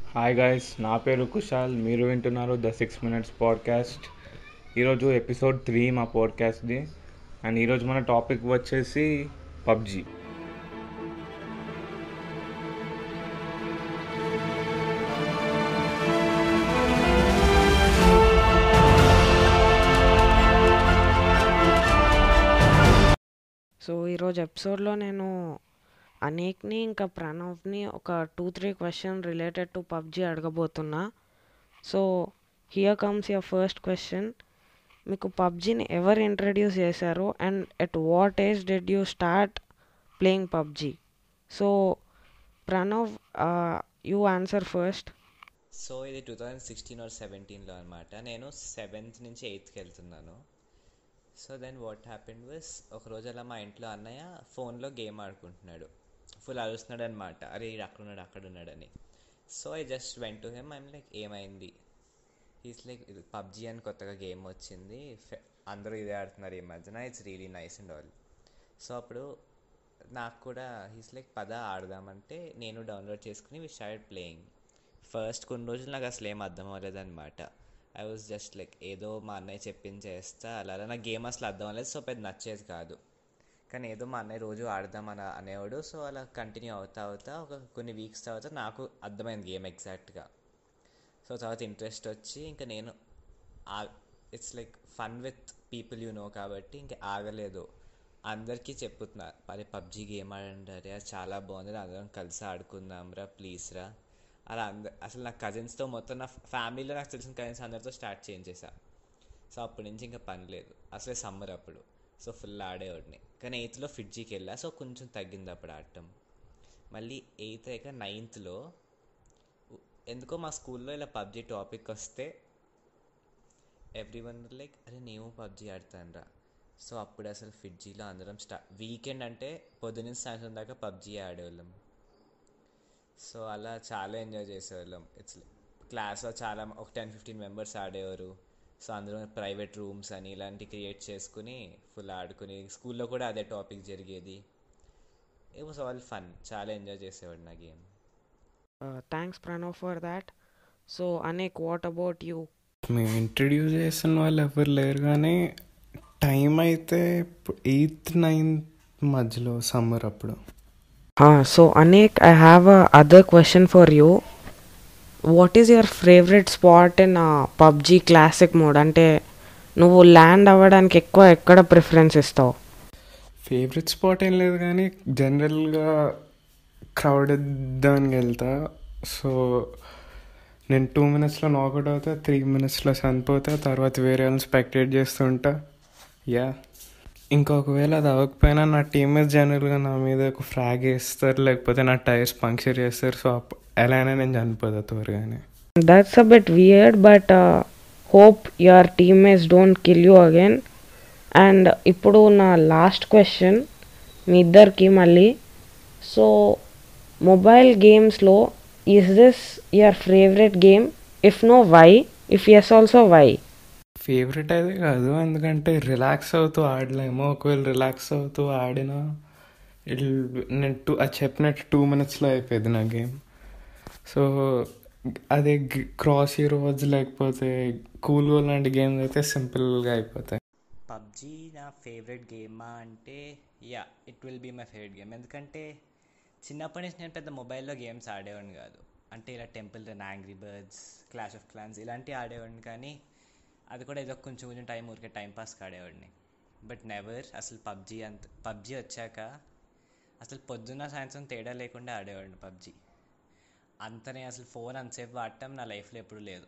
hi guys నా పేరు కుషాల్ మీరు వింటున్నారు ద సిక్స్ మినిట్స్ పాడ్కాస్ట్ ఈరోజు ఎపిసోడ్ త్రీ మా పాడ్కాస్ట్ది అండ్ ఈరోజు మన టాపిక్ వచ్చేసి పబ్జి సో ఈరోజు ఎపిసోడ్లో నేను అనేక్ని ఇంకా ప్రణవ్ని ఒక two three question related to PUBG అడగబోతున్నా so here comes your first question మీకు పబ్జిని ఎవరు ఇంట్రడ్యూస్ చేశారు and at what age did you start playing PUBG so Pranav you answer first so ఇది టూ థౌజండ్ సిక్స్టీన్ ఆర్ సెవెంటీన్లో అనమాట నేను seventh నుంచి ఎయిత్కి వెళ్తున్నాను సో దెన్ వాట్ హ్యాపెండ్ విస్ ఒకరోజు అలా మా ఇంట్లో అన్నయ్య ఫోన్లో గేమ్ ఆడుకుంటున్నాడు ఫుల్ అరుస్తున్నాడు అనమాట అరే ఈడు అక్కడ ఉన్నాడు అక్కడ ఉన్నాడని so I just went to him I'm like ఏమైంది హీస్ లైక్ ఇది పబ్జీ అని కొత్తగా గేమ్ వచ్చింది ఫె- అందరూ ఇదే ఆడుతున్నారు ఈ మధ్యన it's really nice and all so అప్పుడు నాకు కూడా హీస్ లైక్ పద ఆడదామంటే నేను డౌన్లోడ్ చేసుకుని వి స్టార్ట్ ప్లేయింగ్ ఫస్ట్ కొన్ని రోజులు నాకు అసలు ఏం అర్థం అవ్వలేదన్నమాట ఐ వాజ్ జస్ట్ లైక్ ఏదో మా అన్నయ్య చెప్పింది చేస్తా అలా అలా నాకు గేమ్ అసలు అర్థం అవ్వలేదు సో పెద్ద నచ్చేది కాదు కానీ ఏదో మా అన్నయ్య రోజు ఆడదామని అనేవాడు సో అలా కంటిన్యూ అవుతా అవుతా ఒక కొన్ని వీక్స్ తర్వాత నాకు అర్థమైంది గేమ్ ఎగ్జాక్ట్గా సో తర్వాత ఇంట్రెస్ట్ వచ్చి ఇంకా నేను it's like fun with people you know కాబట్టి ఇంకా ఆగలేదు అందరికీ చెప్పుతున్నా మరి పబ్జీ గేమ్ ఆడండి అరే అది చాలా బాగుంది రా, అందరం కలిసి ఆడుకుందాం రా ప్లీజ్ రా అలా అంద అసలు నా కజిన్స్తో మొత్తం నా ఫ్యామిలీలో నాకు తెలిసిన కజిన్స్ అందరితో స్టార్ట్ చేయించేసా సో అప్పటి నుంచి ఇంకా పని లేదు అసలే సమ్మర్ అప్పుడు సో ఫుల్ ఆడేవాడిని కానీ ఎయిత్లో ఫిడ్జీకి వెళ్ళా సో కొంచెం తగ్గింది అప్పుడు ఆడటం మళ్ళీ ఎయిత్ అయ్యాక నైన్త్లో ఎందుకో మా స్కూల్లో ఇలా పబ్జీ టాపిక్ వస్తే ఎవ్రీ వన్ లైక్ అరే నేను పబ్జీ ఆడతాను రా సో అప్పుడు అసలు ఫిడ్జీలో అందరం స్టా వీకెండ్ అంటే పొద్దున్న సాయంత్రం దాకా పబ్జీ ఆడేవాళ్ళం సో అలా చాలా ఎంజాయ్ చేసేవాళ్ళం ఇట్స్ క్లాస్లో చాలా ఒక టెన్ ఫిఫ్టీన్ మెంబర్స్ ఆడేవారు సో అందులో ప్రైవేట్ రూమ్స్ అని ఇలాంటివి క్రియేట్ చేసుకుని ఫుల్ ఆడుకుని స్కూల్లో కూడా అదే టాపిక్ జరిగేది ఇట్ వాస్ ఆల్ ఫన్ చాలా ఎంజాయ్ చేసేవాడు నా game thanks Pranav for that so Anek what about you మేము ఇంట్రడ్యూస్ చేసిన వాళ్ళు ఎవరు లేరు కానీ టైం అయితే ఎయిత్ నైన్త్ మధ్యలో సమ్మర్ అప్పుడు so Anek I have a other question for you what is your favourite spot in PUBG classic mode అంటే నువ్వు ల్యాండ్ అవ్వడానికి ఎక్కువ ఎక్కడ ప్రిఫరెన్స్ ఇస్తావు ఫేవరెట్ స్పాట్ ఏం లేదు కానీ జనరల్గా క్రౌడెడ్ దానికి వెళ్తా సో నేను టూ మినిట్స్లో నాకౌట్ అవుతా త్రీ మినిట్స్లో చనిపోతా తర్వాత వేరే వాళ్ళని స్పెక్టేట్ చేస్తుంటా యా ఇంకొకవేళ అది అవ్వకపోయినా నా టీమేట్స్ జనరల్గా నా మీద ఒక ఫ్రాగ్ వేస్తారు లేకపోతే నా టైర్స్ పంక్చర్ చేస్తారు సో అప్- ఎలా అయినా నేను చనిపోతా త్వరగానే that's a bit weird but hope your teammates don't kill you again and ఇప్పుడు నా లాస్ట్ క్వశ్చన్ మీ ఇద్దరికి మళ్ళీ సో మొబైల్ గేమ్స్లో is this your favourite game if no why if yes also why favourite అయితే కాదు ఎందుకంటే రిలాక్స్ అవుతూ ఆడలేము ఒకవేళ రిలాక్స్ అవుతూ ఆడినా ఇట్ నేను టూ అది చెప్పినట్టు టూ మినిట్స్లో అయిపోయింది నా గేమ్ సో అదే క్రాస్ హీరోస్ లేకపోతే కూల్ గోల్ లాంటి గేమ్స్ అయితే సింపుల్గా అయిపోతాయి పబ్జీ నా ఫేవరెట్ గేమా అంటే yeah it will be my favourite game ఎందుకంటే చిన్నప్పటి నుంచి నేను పెద్ద మొబైల్లో గేమ్స్ ఆడేవాడిని కాదు అంటే ఇలా Temple Run Angry Birds Clash of Clans ఇలాంటివి ఆడేవాడిని కానీ అది కూడా ఏదో కొంచెం కొంచెం టైం ఊరికే టైం పాస్కి ఆడేవాడిని బట్ నెవర్ అసలు పబ్జీ అంత పబ్జీ వచ్చాక అసలు పొద్దున్న సాయంత్రం తేడా లేకుండా ఆడేవాడిని పబ్జీ అంతనే అసలు ఫోన్ అంతసేపు వాడటం నా లైఫ్లో ఎప్పుడూ లేదు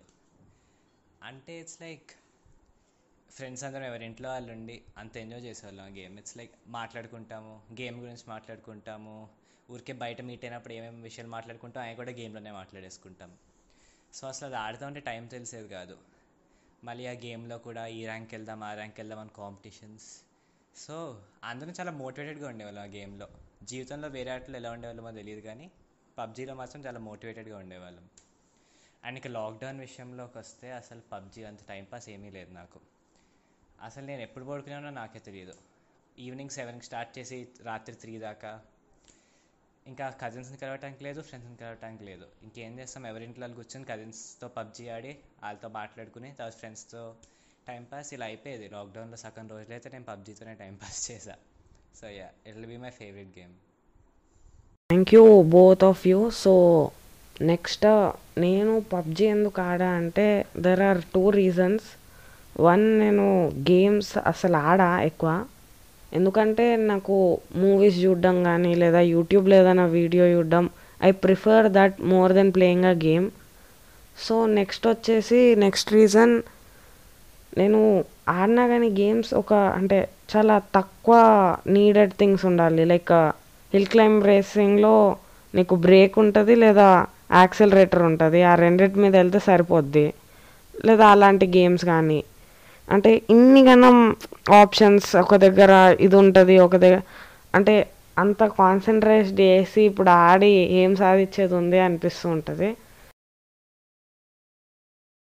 అంటే ఇట్స్ లైక్ ఫ్రెండ్స్ అందరం ఎవరి ఇంట్లో వాళ్ళు ఉండి అంత ఎంజాయ్ చేసేవాళ్ళం ఆ గేమ్ ఇట్స్ లైక్ మాట్లాడుకుంటాము గేమ్ గురించి మాట్లాడుకుంటాము ఊరికే బయట మీట్ అయినప్పుడు ఏమేమి విషయాలు మాట్లాడుకుంటాం అవి కూడా గేమ్లోనే మాట్లాడేసుకుంటాం సో అసలు అది ఆడుతూ ఉంటే టైం తెలిసేది కాదు మళ్ళీ ఆ గేమ్లో కూడా ఈ ర్యాంక్ వెళ్దాం ఆ ర్యాంక్ వెళ్దాం అని కాంపిటీషన్స్ సో అందరం చాలా మోటివేటెడ్గా ఉండేవాళ్ళం ఆ గేమ్లో జీవితంలో వేరే ఆటలు ఎలా ఉండేవాళ్ళమో తెలియదు కానీ పబ్జీలో మాత్రం చాలా మోటివేటెడ్గా ఉండేవాళ్ళం అండ్ ఇక లాక్డౌన్ విషయంలోకి వస్తే అసలు పబ్జీ అంత టైంపాస్ ఏమీ లేదు నాకు అసలు నేను ఎప్పుడు పడుకున్నానో నాకే తెలియదు ఈవినింగ్ సెవెన్కి స్టార్ట్ చేసి రాత్రి త్రీ దాకా ఇంకా కజిన్స్ని కలవటానికి లేదు ఫ్రెండ్స్ని కలవటానికి లేదు ఇంకేం చేస్తాం ఎవరింట్లో వాళ్ళు కూర్చొని కజిన్స్తో పబ్జీ ఆడి వాళ్ళతో మాట్లాడుకుని తర్వాత ఫ్రెండ్స్తో టైంపాస్ ఇలా అయిపోయేది లాక్డౌన్లో సగం రోజులైతే నేను పబ్జీతోనే టైంపాస్ చేసా so yeah it will be my favourite game thank you both of you so next నేను పబ్జి ఎందుకు ఆడా అంటే there are two reasons one నేను గేమ్స్ అసలు ఆడా ఎక్కువ ఎందుకంటే నాకు మూవీస్ చూడడం కానీ లేదా యూట్యూబ్లో ఏదైనా వీడియో చూడడం I prefer that more than playing a game so next వచ్చేసి నెక్స్ట్ రీజన్ నేను ఆడినా కానీ గేమ్స్ ఒక అంటే చాలా తక్కువ నీడెడ్ థింగ్స్ ఉండాలి లైక్ హిల్ క్లైంబ్ రేసింగ్లో నీకు బ్రేక్ ఉంటుంది లేదా యాక్సిలరేటర్ ఉంటుంది ఆ రెండిటి మీద వెళ్తే సరిపోద్ది లేదా అలాంటి గేమ్స్ కానీ అంటే ఇన్ని గనం ఆప్షన్స్ ఒక దగ్గర ఇది ఉంటుంది ఒక దగ్గర అంటే అంత కాన్సన్ట్రేట్ చేసి ఇప్పుడు ఆడి ఏం సాధించేది ఉంది అనిపిస్తూ ఉంటుంది